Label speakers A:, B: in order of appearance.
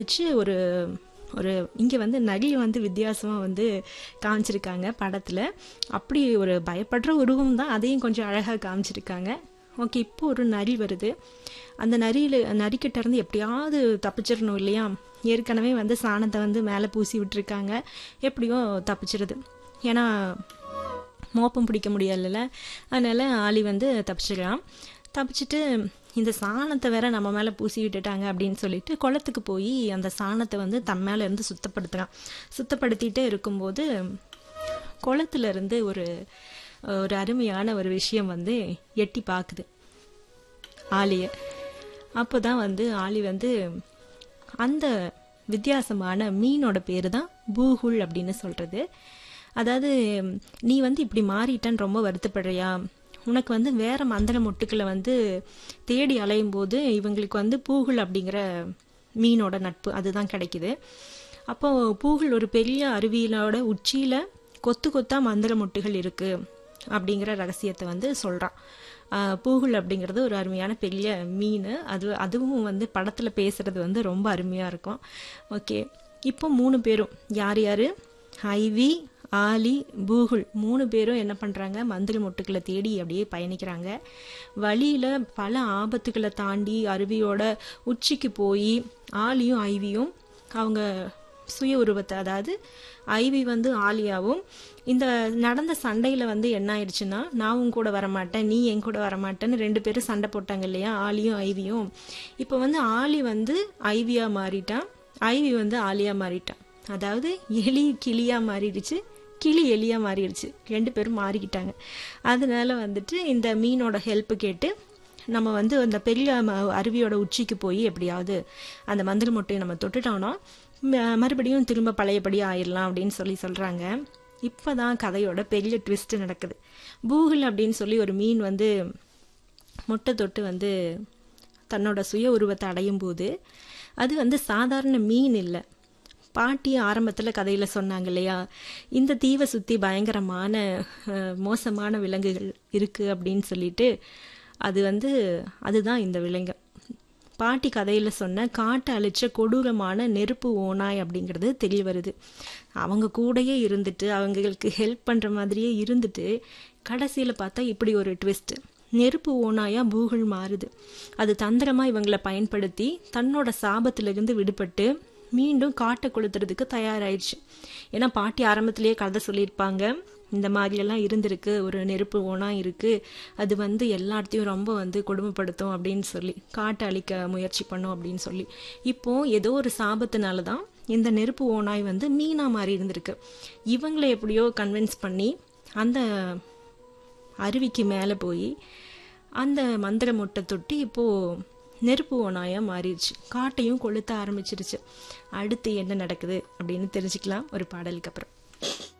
A: வச்சு ஒரு ஒரு இங்கே வந்து நரியை வந்து வித்தியாசமாக வந்து காமிச்சிருக்காங்க படத்தில் அப்படி ஒரு பயப்படுற உருவம் தான் அதையும் கொஞ்சம் அழகாக காமிச்சிருக்காங்க ஓகே இப்போ ஒரு நரி வருது அந்த நரியில் நரிக்கிட்ட இருந்து எப்படியாவது தப்பிச்சிடணும் இல்லையா ஏற்கனவே வந்து சாணத்தை வந்து மேலே பூசி விட்டுருக்காங்க எப்படியோ தப்பிச்சிடுது ஏன்னா மோப்பம் பிடிக்க முடியல அதனால் ஆளி வந்து தப்பிச்சிடலாம் தப்பிச்சிட்டு இந்த சாணத்தை வேற நம்ம மேலே பூசி விட்டுட்டாங்க அப்படின்னு சொல்லிட்டு குளத்துக்கு போய் அந்த சாணத்தை வந்து தம் மேலே இருந்து சுத்தப்படுத்துகிறான் சுத்தப்படுத்திட்டே இருக்கும்போது குளத்துல இருந்து ஒரு ஒரு அருமையான ஒரு விஷயம் வந்து எட்டி பார்க்குது ஆலியை அப்போ தான் வந்து ஆலி வந்து அந்த வித்தியாசமான மீனோட பேர் தான் பூகுள் அப்படின்னு சொல்கிறது அதாவது நீ வந்து இப்படி மாறிட்டன்னு ரொம்ப வருத்தப்படுறியா உனக்கு வந்து வேற மந்திர மொட்டுக்களை வந்து தேடி அலையும் போது இவங்களுக்கு வந்து பூகுள் அப்படிங்கிற மீனோட நட்பு அதுதான் கிடைக்குது அப்போ பூகுள் ஒரு பெரிய அருவியிலோட உச்சியில கொத்து கொத்தா மந்திர மொட்டுகள் இருக்கு அப்படிங்கிற ரகசியத்தை வந்து சொல்றான் பூகுள் அப்படிங்கிறது ஒரு அருமையான பெரிய மீன் அது அதுவும் வந்து படத்தில் பேசுறது வந்து ரொம்ப அருமையாக இருக்கும் ஓகே இப்போ மூணு பேரும் யார் யார் ஐவி ஆலி பூகுள் மூணு பேரும் என்ன பண்ணுறாங்க மந்திரி மொட்டுக்களை தேடி அப்படியே பயணிக்கிறாங்க வழியில் பல ஆபத்துக்களை தாண்டி அருவியோட உச்சிக்கு போய் ஆலியும் ஐவியும் அவங்க சுய உருவத்தை அதாவது ஐவி வந்து ஆலியாவும் இந்த நடந்த சண்டையில் வந்து என்ன ஆயிடுச்சுன்னா நான் உன் கூட வரமாட்டேன் நீ என் கூட வரமாட்டேன்னு ரெண்டு பேரும் சண்டை போட்டாங்க இல்லையா ஆலியும் ஐவியும் இப்போ வந்து ஆலி வந்து ஐவியா மாறிட்டான் ஐவி வந்து ஆலியா மாறிட்டான் அதாவது எலி கிளியா மாறிடுச்சு கிளி எலியா மாறிடுச்சு ரெண்டு பேரும் மாறிக்கிட்டாங்க அதனால வந்துட்டு இந்த மீனோட ஹெல்ப் கேட்டு நம்ம வந்து அந்த பெரிய அருவியோட உச்சிக்கு போய் எப்படியாவது அந்த மந்திர மொட்டையை நம்ம தொட்டுட்டோம்னா மறுபடியும் திரும்ப பழையபடி ஆயிடலாம் அப்படின்னு சொல்லி சொல்கிறாங்க இப்போ தான் கதையோட பெரிய ட்விஸ்ட் நடக்குது பூகுல் அப்படின்னு சொல்லி ஒரு மீன் வந்து முட்டை தொட்டு வந்து தன்னோட சுய உருவத்தை அடையும் போது அது வந்து சாதாரண மீன் இல்லை பாட்டி ஆரம்பத்தில் கதையில் சொன்னாங்க இல்லையா இந்த தீவை சுற்றி பயங்கரமான மோசமான விலங்குகள் இருக்குது அப்படின்னு சொல்லிட்டு அது வந்து அதுதான் இந்த விலங்கு பாட்டி கதையில் சொன்ன காட்டை அழிச்ச கொடூரமான நெருப்பு ஓனாய் அப்படிங்கிறது தெரிய வருது அவங்க கூடயே இருந்துட்டு அவங்களுக்கு ஹெல்ப் பண்ணுற மாதிரியே இருந்துட்டு கடைசியில் பார்த்தா இப்படி ஒரு ட்விஸ்ட் நெருப்பு ஓனாயா பூகுள் மாறுது அது தந்திரமாக இவங்களை பயன்படுத்தி தன்னோட சாபத்திலிருந்து விடுபட்டு மீண்டும் காட்டை கொளுத்துறதுக்கு தயாராயிடுச்சு ஏன்னா பாட்டி ஆரம்பத்திலேயே கதை சொல்லியிருப்பாங்க இந்த மாதிரியெல்லாம் இருந்திருக்கு ஒரு நெருப்பு ஓனா இருக்கு அது வந்து எல்லாத்தையும் ரொம்ப வந்து கொடுமைப்படுத்தும் அப்படின்னு சொல்லி காட்டை அழிக்க முயற்சி பண்ணும் அப்படின்னு சொல்லி இப்போ ஏதோ ஒரு சாபத்தினால தான் இந்த நெருப்பு ஓனாய் வந்து மீனா மாறி இருந்திருக்கு இவங்களை எப்படியோ கன்வின்ஸ் பண்ணி அந்த அருவிக்கு மேலே போய் அந்த மந்திர மொட்டை தொட்டி இப்போது நெருப்பு ஓனாயாக மாறிடுச்சு காட்டையும் கொளுத்த ஆரம்பிச்சிருச்சு அடுத்து என்ன நடக்குது அப்படின்னு தெரிஞ்சுக்கலாம் ஒரு பாடலுக்கு அப்புறம்